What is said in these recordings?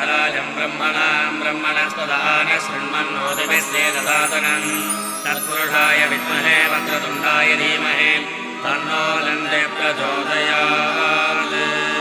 ज्येष्ठराजम् ब्रह्मणाम् ब्रह्मणस्पदान शृण्वन्नोतिभिस्येदसादनम् तत्पुरुषाय विद्महे वक्रतुण्डाय धीमहि तन्नो नन्दे प्रचोदयात्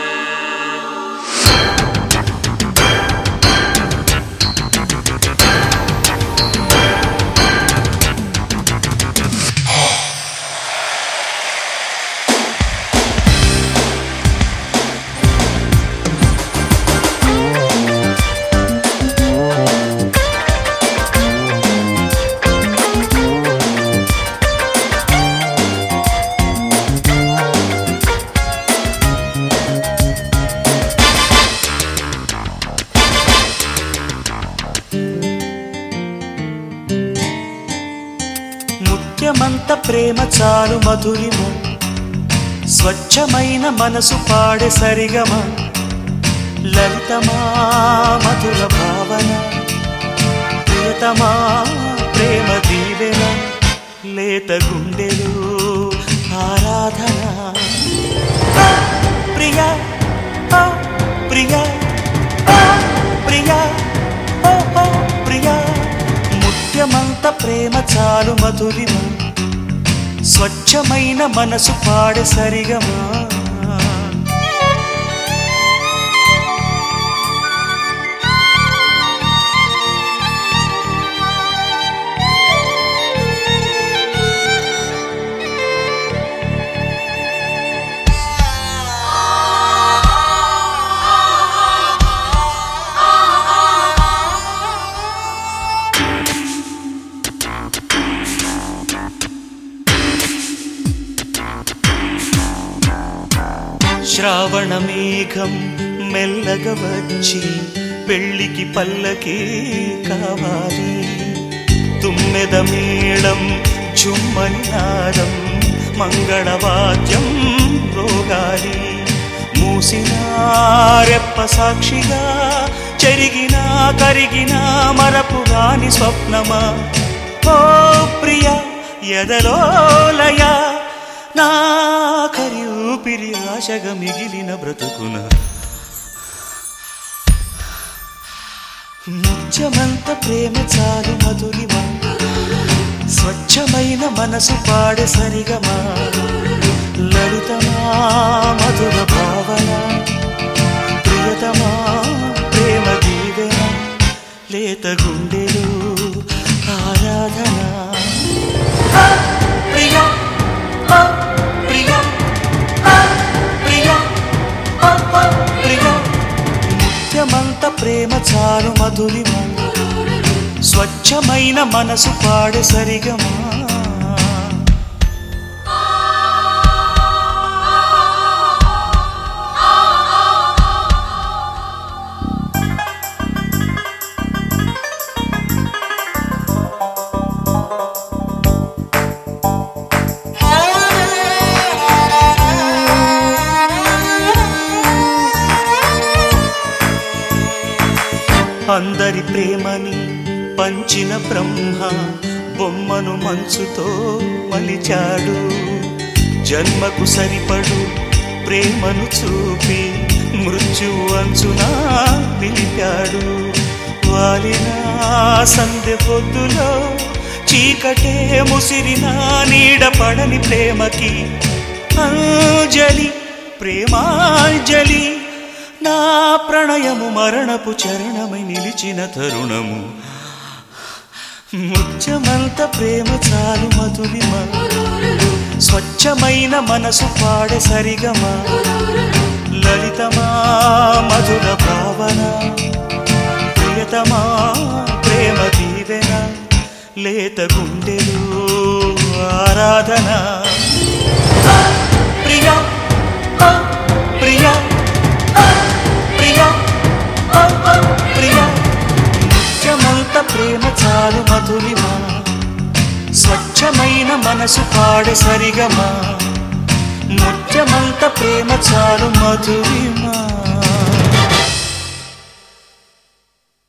ముత్యమంత ప్రేమ చాలు మధురిమ స్వచ్ఛమైన మనసు పాడే సరిగమ లలితమా మధుర భావన ప్రియతమా ప్రేమ దీవెన లేత గుండెలు ఆరాధన ఆ, ప్రియా ఆ, ప్రియా ఆ, ప్రియా ఓ, ఓ, ప్రియా ముత్యమంత ప్రేమ చాలు మధురిమ స్వచ్ఛమైన మనసు పాడే సరిగమా శ్రావణ మేఘం మెల్లగా వచ్చి పెళ్ళికి పల్లకి కావాలి తుమ్మెద మేళం చుమ్మని నాదం మంగళవాద్యం రోగాలి మూసిన రెప్ప సాక్షిగా చెరిగినా కరిగినా మరపుగాని స్వప్నమా ఓ ప్రియ ఎదలో లయ నా కరి ఊపిరి ఆశగా మిగిలిన బ్రతుకున ముత్యమంత ప్రేమ చాలు మధురిమా స్వచ్ఛమైన మనసు పాడే సరిగమా లలితమా మధుర భావన ప్రియతమా ప్రేమ దీవెన లేత గుండెలు ఆరాధన ఆ, ప్రియా ఆ, ప్రియా ఆ, ప్రియా ఆ, ఆ, ప్రియా నిత్యమంత ప్రేమ చాలు మధురిమ స్వచ్ఛమైన మనసు పాడే సరిగమా అందరి ప్రేమని పంచిన బ్రహ్మ బొమ్మను మంచుతో మలిచాడు జన్మకు సరిపడు ప్రేమను చూపి మృత్యు అంచునా నిలిపాడు వాలిన సందె పొద్దులో చీకటే ముసిరిన నీడ పడని ప్రేమకి అంజలి ప్రేమాంజలి నా ప్రణయము మరణపు చరణమై నిలిచిన తరుణము ముత్యమంత ప్రేమ చాలు మధురిమ స్వచ్ఛమైన మనసు పాడే సరిగమా లలితమా మధుర భావన ప్రియతమా ప్రేమ దీవెన లేత గుండెలు ఆరాధన ఆ, ప్రియా ఆ, ప్రియా ఆ, ప్రియా ఆ, ఆ, ప్రియా నిత్యమంత ప్రేమ చాలు మధురిమా స్వచ్ఛమైన మనసు పాడే సరిగమా ముత్యమంత ప్రేమ చాలు మధురిమా